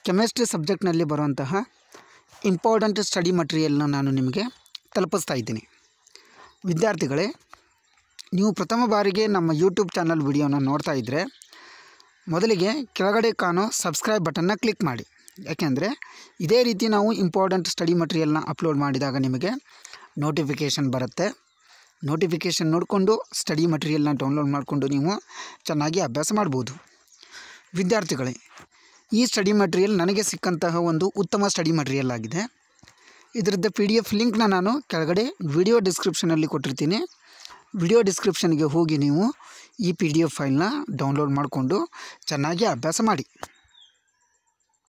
chemistry ಸಬ್ಜೆಕ್ಟ್ನಲ್ಲಿ ಬರುವಂತಹ important study ಮಟೀರಿಯಲ್ನ ನಾನು ನಿಮಗೆ ತಲುಪಿಸ್ತಾ ಇದ್ದೀನಿ ವಿದ್ಯಾರ್ಥಿಗಳೇ ನೀವು ಪ್ರಥಮ ಬಾರಿಗೆ ನಮ್ಮ ಯೂಟ್ಯೂಬ್ ಚಾನಲ್ ವಿಡಿಯೋನ ನೋಡ್ತಾ ಇದ್ದರೆ ಮೊದಲಿಗೆ ಕೆಳಗಡೆ ಕಾಣೋ ಸಬ್ಸ್ಕ್ರೈಬ್ ಬಟನ್ನ ಕ್ಲಿಕ್ ಮಾಡಿ ಯಾಕೆಂದರೆ ಇದೇ ರೀತಿ ನಾವು ಇಂಪಾರ್ಟೆಂಟ್ ಸ್ಟಡಿ ಮಟೀರಿಯಲ್ನ ಅಪ್ಲೋಡ್ ಮಾಡಿದಾಗ ನಿಮಗೆ ನೋಟಿಫಿಕೇಷನ್ ಬರುತ್ತೆ ನೋಟಿಫಿಕೇಷನ್ ನೋಡಿಕೊಂಡು ಸ್ಟಡಿ ಮಟೀರಿಯಲ್ನ ಡೌನ್ಲೋಡ್ ಮಾಡಿಕೊಂಡು ನೀವು ಚೆನ್ನಾಗಿ ಅಭ್ಯಾಸ ಮಾಡ್ಬೋದು ವಿದ್ಯಾರ್ಥಿಗಳೇ ಈ ಸ್ಟಡಿ ಮಟೀರಿಯಲ್ ನನಗೆ ಸಿಕ್ಕಂತಹ ಒಂದು ಉತ್ತಮ ಸ್ಟಡಿ ಮಟೀರಿಯಲ್ ಆಗಿದೆ ಇದರದ್ದು ಪಿ ಡಿ ಎಫ್ ಲಿಂಕ್ನ ನಾನು ಕೆಳಗಡೆ ವಿಡಿಯೋ ಡಿಸ್ಕ್ರಿಪ್ಷನಲ್ಲಿ ಕೊಟ್ಟಿರ್ತೀನಿ ವಿಡಿಯೋ ಡಿಸ್ಕ್ರಿಪ್ಷನ್ಗೆ ಹೋಗಿ ನೀವು ಈ ಪಿ ಡಿ ಎಫ್ ಫೈಲ್ನ ಡೌನ್ಲೋಡ್ ಮಾಡಿಕೊಂಡು ಚೆನ್ನಾಗಿ ಅಭ್ಯಾಸ ಮಾಡಿ